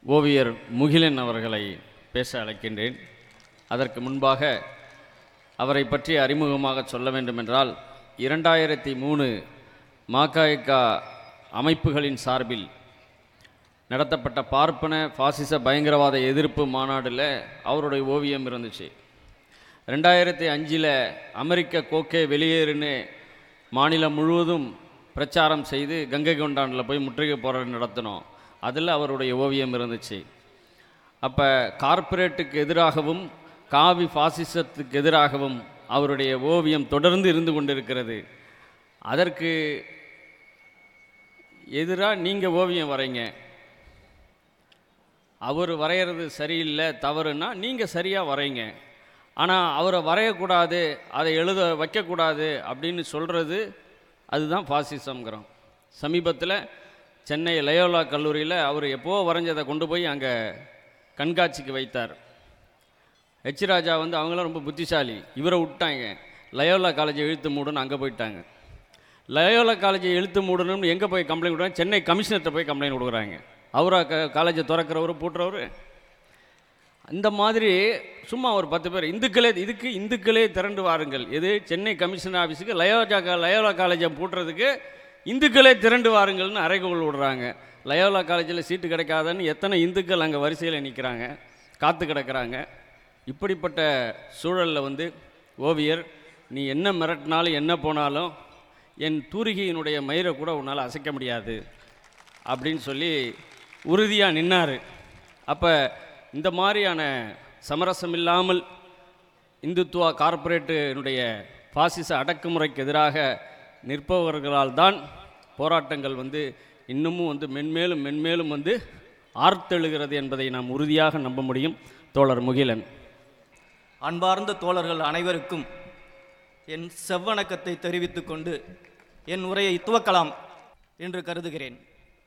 ஓவியர் முகிலன் அவர்களை பேச அழைக்கின்றேன் அதற்கு முன்பாக அவரை பற்றி அறிமுகமாக சொல்ல வேண்டுமென்றால் இரண்டாயிரத்தி மூணு மாகாய்கா அமைப்புகளின் சார்பில் நடத்தப்பட்ட பார்ப்பன பாசிச பயங்கரவாத எதிர்ப்பு மாநாடில் அவருடைய ஓவியம் இருந்துச்சு ரெண்டாயிரத்தி அஞ்சில் அமெரிக்க கோக்கே வெளியேறுன்னு மாநிலம் முழுவதும் பிரச்சாரம் செய்து கங்கை கொண்டானில் போய் முற்றுகை போராட்டம் நடத்தினோம் அதில் அவருடைய ஓவியம் இருந்துச்சு அப்போ கார்ப்பரேட்டுக்கு எதிராகவும் காவி பாசிசத்துக்கு எதிராகவும் அவருடைய ஓவியம் தொடர்ந்து இருந்து கொண்டிருக்கிறது அதற்கு எதிராக நீங்கள் ஓவியம் வரைங்க அவர் வரைகிறது சரியில்லை தவறுனா நீங்கள் சரியாக வரைங்க ஆனால் அவரை வரையக்கூடாது அதை எழுத வைக்கக்கூடாது அப்படின்னு சொல்கிறது அதுதான் பாசிசம்ங்கிறோம் சமீபத்தில் சென்னை லயோலா கல்லூரியில் அவர் எப்போ வரைஞ்சதை கொண்டு போய் அங்கே கண்காட்சிக்கு வைத்தார் ஹெச் ராஜா வந்து அவங்களாம் ரொம்ப புத்திசாலி இவரை விட்டாங்க லயோலா காலேஜை இழுத்து மூடுன்னு அங்கே போயிட்டாங்க லயோலா காலேஜை இழுத்து மூடணும்னு எங்கே போய் கம்ப்ளைண்ட் கொடுக்குறாங்க சென்னை கமிஷனர்கிட்ட போய் கம்ப்ளைண்ட் கொடுக்குறாங்க அவரா க காலேஜை திறக்கிறவர் பூட்டுறவர் இந்த மாதிரி சும்மா ஒரு பத்து பேர் இந்துக்களே இதுக்கு இந்துக்களே திரண்டு வாருங்கள் எது சென்னை கமிஷனர் ஆஃபீஸுக்கு லயோஜா கா லயோலா காலேஜை பூட்டுறதுக்கு இந்துக்களே திரண்டு வாருங்கள்னு அறைகோள் விடுறாங்க லயோலா காலேஜில் சீட்டு கிடைக்காதன்னு எத்தனை இந்துக்கள் அங்கே வரிசையில் நிற்கிறாங்க காத்து கிடக்கிறாங்க இப்படிப்பட்ட சூழலில் வந்து ஓவியர் நீ என்ன மிரட்டினாலும் என்ன போனாலும் என் தூரிகையினுடைய மயிரை கூட உன்னால் அசைக்க முடியாது அப்படின்னு சொல்லி உறுதியாக நின்னார் அப்போ இந்த மாதிரியான சமரசம் இல்லாமல் இந்துத்துவா கார்ப்பரேட்டினுடைய பாசிச அடக்குமுறைக்கு எதிராக நிற்பவர்களால் தான் போராட்டங்கள் வந்து இன்னமும் வந்து மென்மேலும் மென்மேலும் வந்து ஆர்த்தெழுகிறது என்பதை நாம் உறுதியாக நம்ப முடியும் தோழர் முகிலன் அன்பார்ந்த தோழர்கள் அனைவருக்கும் என் செவ்வணக்கத்தை தெரிவித்துக் கொண்டு என் உரையை துவக்கலாம் என்று கருதுகிறேன்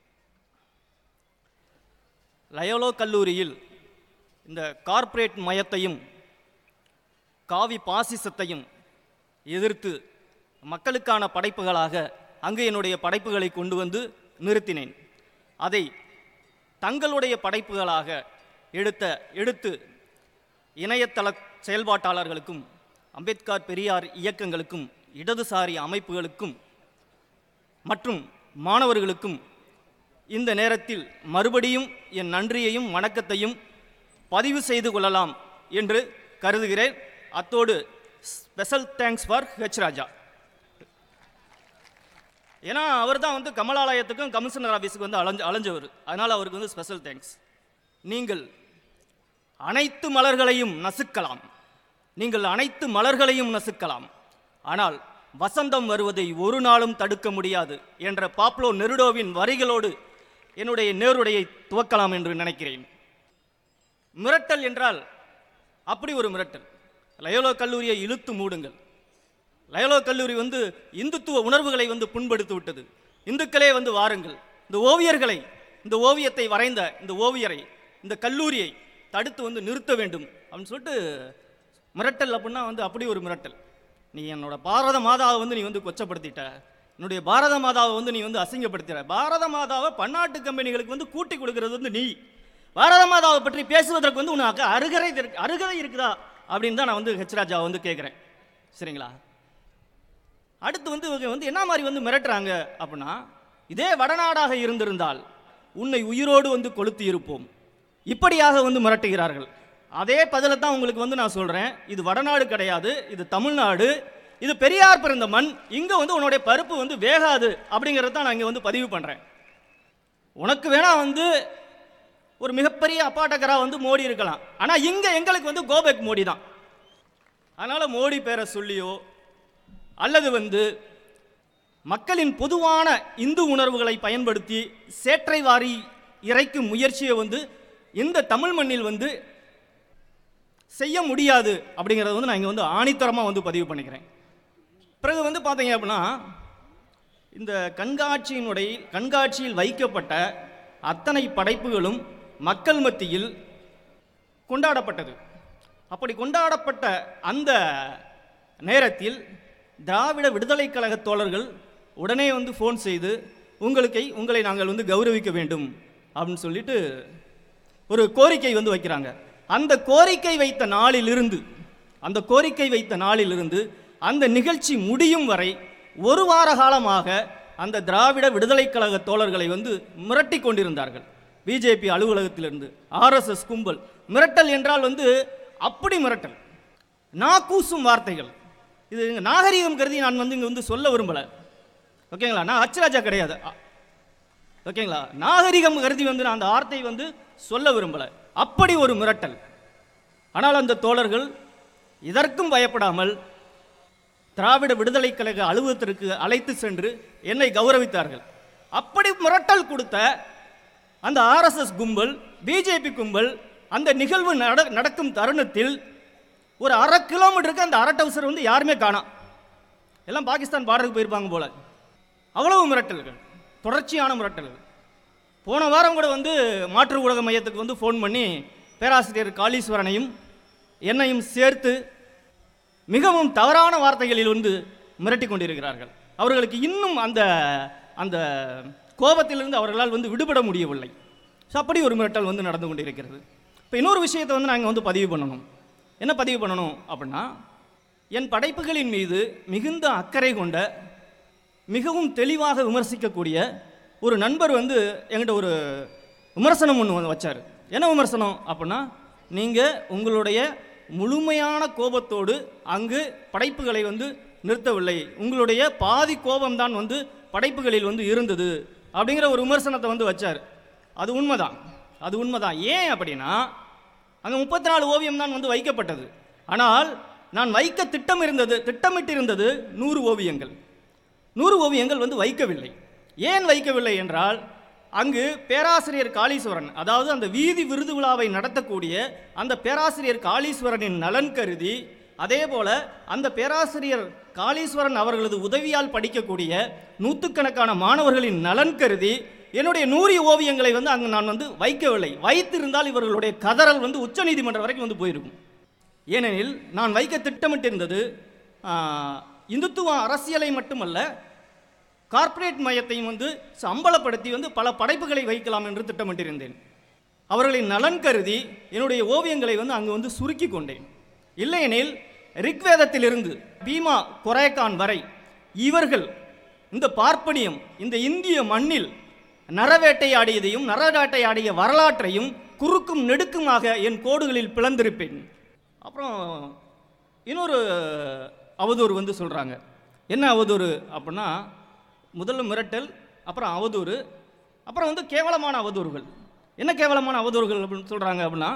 லயோலோ கல்லூரியில் இந்த கார்ப்பரேட் மயத்தையும் காவி பாசிசத்தையும் எதிர்த்து மக்களுக்கான படைப்புகளாக அங்கு என்னுடைய படைப்புகளை கொண்டு வந்து நிறுத்தினேன் அதை தங்களுடைய படைப்புகளாக எடுத்த எடுத்து இணையதள செயல்பாட்டாளர்களுக்கும் அம்பேத்கர் பெரியார் இயக்கங்களுக்கும் இடதுசாரி அமைப்புகளுக்கும் மற்றும் மாணவர்களுக்கும் இந்த நேரத்தில் மறுபடியும் என் நன்றியையும் வணக்கத்தையும் பதிவு செய்து கொள்ளலாம் என்று கருதுகிறேன் அத்தோடு special thanks for H Raja ஏன்னா அவர் தான் வந்து கமலாலயத்துக்கும் கமிஷனர் ஆஃபீஸுக்கு வந்து அலைஞ்ச அலைஞ்சவர் அதனால் அவருக்கு வந்து ஸ்பெஷல் தேங்க்ஸ் நீங்கள் அனைத்து மலர்களையும் நசுக்கலாம் நீங்கள் அனைத்து மலர்களையும் நசுக்கலாம் ஆனால் வசந்தம் வருவதை ஒரு நாளும் தடுக்க முடியாது என்ற பாப்லோ நெருடோவின் வரிகளோடு என்னுடைய நேருடையை துவக்கலாம் என்று நினைக்கிறேன் மிரட்டல் என்றால் அப்படி ஒரு மிரட்டல் லயோலோ கல்லூரியை இழுத்து மூடுங்கள் லயோலோ கல்லூரி வந்து இந்துத்துவ உணர்வுகளை வந்து புண்படுத்தி விட்டது இந்துக்களே வந்து வாருங்கள் இந்த ஓவியர்களை இந்த ஓவியத்தை வரைந்த இந்த ஓவியரை இந்த கல்லூரியை தடுத்து வந்து நிறுத்த வேண்டும் அப்படின்னு சொல்லிட்டு மிரட்டல் அப்படின்னா வந்து அப்படி ஒரு மிரட்டல் நீ என்னோட பாரத மாதாவை வந்து நீ வந்து கொச்சப்படுத்திட்ட என்னுடைய பாரத மாதாவை வந்து நீ வந்து அசிங்கப்படுத்திற பாரத மாதாவை பன்னாட்டு கம்பெனிகளுக்கு வந்து கூட்டி கொடுக்கறது வந்து நீ பாரத மாதாவை பற்றி பேசுவதற்கு வந்து உனக்கு அருகதை இருக்கு- அருகதை இருக்குதா அப்படின்னு தான் நான் வந்து ஹெச் ராஜாவை வந்து கேட்குறேன் சரிங்களா அடுத்து வந்து இவங்க வந்து என்ன மாதிரி வந்து மிரட்டுறாங்க அப்படின்னா இதே வடநாடாக இருந்திருந்தால் உன்னை உயிரோடு வந்து கொளுத்தி இருப்போம் இப்படியாக வந்து மிரட்டுகிறார்கள் அதே பதிலை தான் உங்களுக்கு வந்து நான் சொல்கிறேன் இது வடநாடு கிடையாது இது தமிழ்நாடு இது பெரியார் பிறந்த மண் இங்கே வந்து உன்னுடைய பருப்பு வந்து வேகாது அப்படிங்கிறத தான் நான் இங்கே வந்து பதிவு பண்ணுறேன் உனக்கு வேணா வந்து ஒரு மிகப்பெரிய அப்பாட்டக்கரா வந்து மோடி இருக்கலாம் ஆனால் இங்கே எங்களுக்கு வந்து கோபேக் மோடி தான் அதனால் மோடி பேரை சொல்லியோ அல்லது வந்து மக்களின் பொதுவான இந்து உணர்வுகளை பயன்படுத்தி சேற்றை வாரி இறைக்கும் முயற்சியை வந்து இந்த தமிழ் மண்ணில் வந்து செய்ய முடியாது அப்படிங்கிறத வந்து நான் இங்கே வந்து ஆணித்தரமாக வந்து பதிவு பண்ணிக்கிறேன் பிறகு வந்து பார்த்தீங்க அப்படின்னா இந்த கண்காட்சியினுடைய கண்காட்சியில் வைக்கப்பட்ட அத்தனை படைப்புகளும் மக்கள் மத்தியில் கொண்டாடப்பட்டது அப்படி கொண்டாடப்பட்ட அந்த நேரத்தில் திராவிட விடுதலைக் கழக தோழர்கள் உடனே வந்து ஃபோன் செய்து உங்களுக்கு உங்களை நாங்கள் வந்து கௌரவிக்க வேண்டும் அப்படின்னு சொல்லிட்டு ஒரு கோரிக்கை வந்து வைக்கிறாங்க அந்த கோரிக்கை வைத்த நாளிலிருந்து அந்த கோரிக்கை வைத்த நாளிலிருந்து அந்த நிகழ்ச்சி முடியும் வரை ஒரு வார காலமாக அந்த திராவிட விடுதலைக் கழக தோழர்களை வந்து மிரட்டி கொண்டிருந்தார்கள் பிஜேபி அலுவலகத்திலிருந்து ஆர்எஸ்எஸ் கும்பல் மிரட்டல் என்றால் வந்து அப்படி மிரட்டல் நாக்கூசும் வார்த்தைகள் இது இங்க நாகரிகம் கருதி நான் வந்து இங்கே வந்து சொல்ல விரும்பலை ஓகேங்களா நான் அச்சராஜா கிடையாது அ- ஓகேங்களா நாகரிகம் கருதி வந்து நான் அந்த வார்த்தை வந்து சொல்ல விரும்பலை அப்படி ஒரு மிரட்டல் ஆனால் அந்த தோழர்கள் இதற்கும் பயப்படாமல் திராவிட விடுதலை கழக அலுவலகத்திற்கு அழைத்து சென்று என்னை கௌரவித்தார்கள் அப்படி மிரட்டல் கொடுத்த அந்த ஆர்எஸ்எஸ் கும்பல் பிஜேபி கும்பல் அந்த நிகழ்வு நட நடக்கும் தருணத்தில் ஒரு அரை கிலோமீட்டருக்கு அந்த அரை டவுசர் வந்து யாருமே காணோம் எல்லாம் பாகிஸ்தான் பார்டருக்கு போயிருப்பாங்க போல அவ்வளவு மிரட்டல்கள் தொடர்ச்சியான மிரட்டல்கள் போன வாரம் கூட வந்து மாற்று ஊடக மையத்துக்கு வந்து ஃபோன் பண்ணி பேராசிரியர் காளீஸ்வரனையும் என்னையும் சேர்த்து மிகவும் தவறான வார்த்தைகளில் வந்து மிரட்டி கொண்டிருக்கிறார்கள் அவர்களுக்கு இன்னும் அந்த அந்த கோபத்திலிருந்து அவர்களால் வந்து விடுபட முடியவில்லை ஸோ அப்படி ஒரு மிரட்டல் வந்து நடந்து கொண்டிருக்கிறது இப்போ இன்னொரு விஷயத்தை வந்து நாங்கள் வந்து பதிவு பண்ணணும் என்ன பதிவு பண்ணணும் அப்படின்னா என் படைப்புகளின் மீது மிகுந்த அக்கறை கொண்ட மிகவும் தெளிவாக விமர்சிக்கக்கூடிய ஒரு நண்பர் வந்து என்கிட்ட ஒரு விமர்சனம் ஒன்று வந்து வச்சார் என்ன விமர்சனம் அப்படின்னா நீங்கள் உங்களுடைய முழுமையான கோபத்தோடு அங்கு படைப்புகளை வந்து நிறுத்தவில்லை உங்களுடைய பாதி கோபம்தான் வந்து படைப்புகளில் வந்து இருந்தது அப்படிங்கிற ஒரு விமர்சனத்தை வந்து வச்சார் அது உண்மைதான் அது உண்மைதான் ஏன் அப்படின்னா அங்கே முப்பத்தி நாலு ஓவியம் தான் வந்து வைக்கப்பட்டது ஆனால் நான் வைக்க திட்டம் இருந்தது திட்டமிட்டிருந்தது நூறு ஓவியங்கள் நூறு ஓவியங்கள் வந்து வைக்கவில்லை ஏன் வைக்கவில்லை என்றால் அங்கு பேராசிரியர் காளீஸ்வரன் அதாவது அந்த வீதி விருது விழாவை நடத்தக்கூடிய அந்த பேராசிரியர் காளீஸ்வரனின் நலன் கருதி அதே போல அந்த பேராசிரியர் காளீஸ்வரன் அவர்களது உதவியால் படிக்கக்கூடிய நூற்றுக்கணக்கான மாணவர்களின் நலன் கருதி என்னுடைய நூறு ஓவியங்களை வந்து அங்கு நான் வந்து வைக்கவில்லை வைத்திருந்தால் இவர்களுடைய கதறல் வந்து உச்சநீதிமன்றம் வரைக்கும் வந்து போயிருக்கும் ஏனெனில் நான் வைக்க திட்டமிட்டிருந்தது ஆ, இந்துத்துவ அரசியலை மட்டுமல்ல கார்ப்பரேட் மையத்தையும் வந்து சம்பளப்படுத்தி வந்து பல படைப்புகளை வைக்கலாம் என்று திட்டமிட்டிருந்தேன் அவர்களின் நலன் கருதி என்னுடைய ஓவியங்களை வந்து அங்கு வந்து சுருக்கி கொண்டேன் இல்லையெனில் ரிக்வேதத்திலிருந்து பீமா கொரேகான் வரை இவர்கள் இந்த பார்ப்பனியம் இந்த இந்திய மண்ணில் நரவேட்டையாடியதையும் நரவேட்டையாடிய வரலாற்றையும் குறுக்கும் நெடுக்குமாக என் கோடுகளில் பிளந்திருப்பேன் அப்புறம் இன்னொரு அவதூறு வந்து சொல்கிறாங்க என்ன அவதூறு அப்படின்னா முதல்ல மிரட்டல் அப்புறம் அவதூறு அப்புறம் வந்து கேவலமான அவதூறுகள் என்ன கேவலமான அவதூறுகள் அப்படின்னு சொல்கிறாங்க அப்படின்னா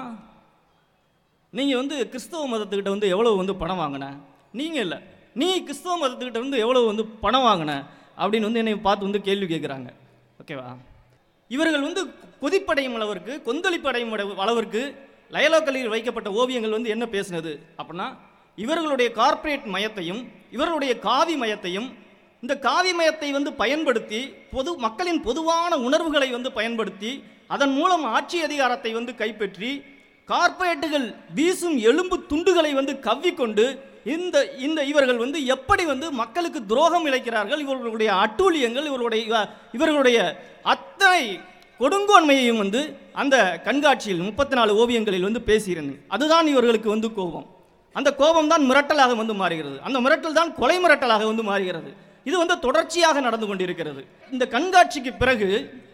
நீங்கள் வந்து கிறிஸ்தவ மதத்துக்கிட்ட வந்து எவ்வளோ வந்து பணம் வாங்கின நீங்கள் இல்லை நீ கிறிஸ்தவ மதத்துக்கிட்ட வந்து எவ்வளோ வந்து பணம் வாங்கின அப்படின்னு வந்து என்னை பார்த்து வந்து கேள்வி கேட்குறாங்க ஓகேவா இவர்கள் வந்து கொதிப்படையும் அளவிற்கு கொந்தளிப்படையும் அளவு- அளவிற்கு லயலோக்கலில் வைக்கப்பட்ட ஓவியங்கள் வந்து என்ன பேசுனது அப்படின்னா இவர்களுடைய கார்ப்பரேட் மயத்தையும் இவர்களுடைய காவி மயத்தையும் இந்த காவி மயத்தை வந்து பயன்படுத்தி பொது மக்களின் பொதுவான உணர்வுகளை வந்து பயன்படுத்தி அதன் மூலம் ஆட்சி அதிகாரத்தை வந்து கைப்பற்றி கார்ப்பரேட்டுகள் வீசும் எலும்பு துண்டுகளை வந்து கவ்விக்கொண்டு இந்த இந்த இவர்கள் வந்து எப்படி வந்து மக்களுக்கு துரோகம் இழைக்கிறார்கள் இவர்களுடைய அட்டூழியங்கள் இவர்களுடைய இவ- இவர்களுடைய அத்தனை கொடுங்கோன்மையையும் வந்து அந்த கண்காட்சியில் முப்பத்தி நாலு ஓவியங்களில் வந்து பேசியிருந்தேன் அதுதான் இவர்களுக்கு வந்து கோபம் அந்த கோபம் தான் மிரட்டலாக வந்து மாறுகிறது அந்த மிரட்டல் தான் கொலை மிரட்டலாக வந்து மாறுகிறது இது வந்து தொடர்ச்சியாக நடந்து கொண்டிருக்கிறது இந்த கண்காட்சிக்கு பிறகு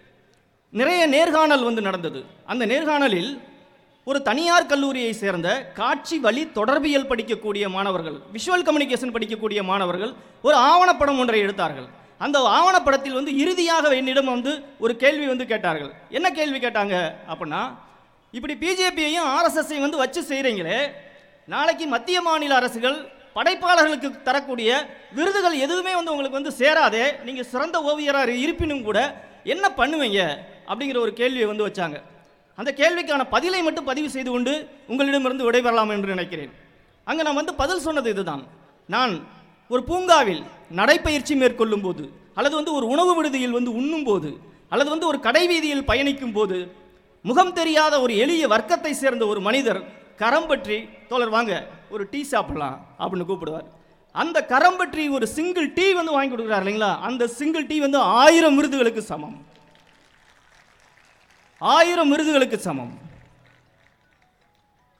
நிறைய நேர்காணல் வந்து நடந்தது அந்த நேர்காணலில் ஒரு தனியார் கல்லூரியை சேர்ந்த காட்சி வழி தொடர்பியல் படிக்கக்கூடிய மாணவர்கள் விஷுவல் கம்யூனிகேஷன் படிக்கக்கூடிய மாணவர்கள் ஒரு ஆவணப்படம் ஒன்றை எடுத்தார்கள் அந்த ஆவணப்படத்தில் வந்து இறுதியாக என்னிடம் வந்து ஒரு கேள்வி வந்து கேட்டார்கள் என்ன கேள்வி கேட்டாங்க அப்படின்னா இப்படி பிஜேபியையும் ஆர்எஸ்எஸ்ஸையும் வந்து வச்சு செய்கிறீங்களே நாளைக்கு மத்திய மாநில அரசுகள் படைப்பாளர்களுக்கு தரக்கூடிய விருதுகள் எதுவுமே வந்து உங்களுக்கு வந்து சேராதே நீங்கள் சிறந்த ஓவியராக இருப்பினும் கூட என்ன பண்ணுவீங்க அப்படிங்கிற ஒரு கேள்வியை வந்து வச்சாங்க அந்த கேள்விக்கான பதிலை மட்டும் பதிவு செய்து கொண்டு உங்களிடமிருந்து விடைபெறலாம் என்று நினைக்கிறேன் அங்கே நான் வந்து பதில் சொன்னது இதுதான் நான் ஒரு பூங்காவில் நடைப்பயிற்சி மேற்கொள்ளும் போது அல்லது வந்து ஒரு உணவு விடுதியில் வந்து உண்ணும் போது அல்லது வந்து ஒரு கடை வீதியில் பயணிக்கும் போது முகம் தெரியாத ஒரு எளிய வர்க்கத்தை சேர்ந்த ஒரு மனிதர் கரம் பற்றி தோழர் வாங்க ஒரு டீ சாப்பிடலாம் அப்படின்னு கூப்பிடுவார் அந்த கரம் பற்றி ஒரு சிங்கிள் டீ வந்து வாங்கி கொடுக்குறாரு இல்லைங்களா அந்த சிங்கிள் டீ வந்து ஆயிரம் விருதுகளுக்கு சமம் ஆயிரம் விருதுகளுக்கு சமம்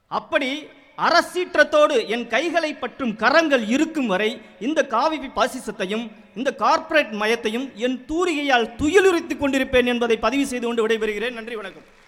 அப்படி அரசீற்றத்தோடு என் கைகளை பற்றும் கரங்கள் இருக்கும் வரை இந்த காவி பாசிசத்தையும் இந்த கார்ப்பரேட் மயத்தையும் என் தூரிகையால் துயிலுரித்துக் கொண்டிருப்பேன் என்பதை பதிவு செய்து கொண்டு விடைபெறுகிறேன் நன்றி வணக்கம்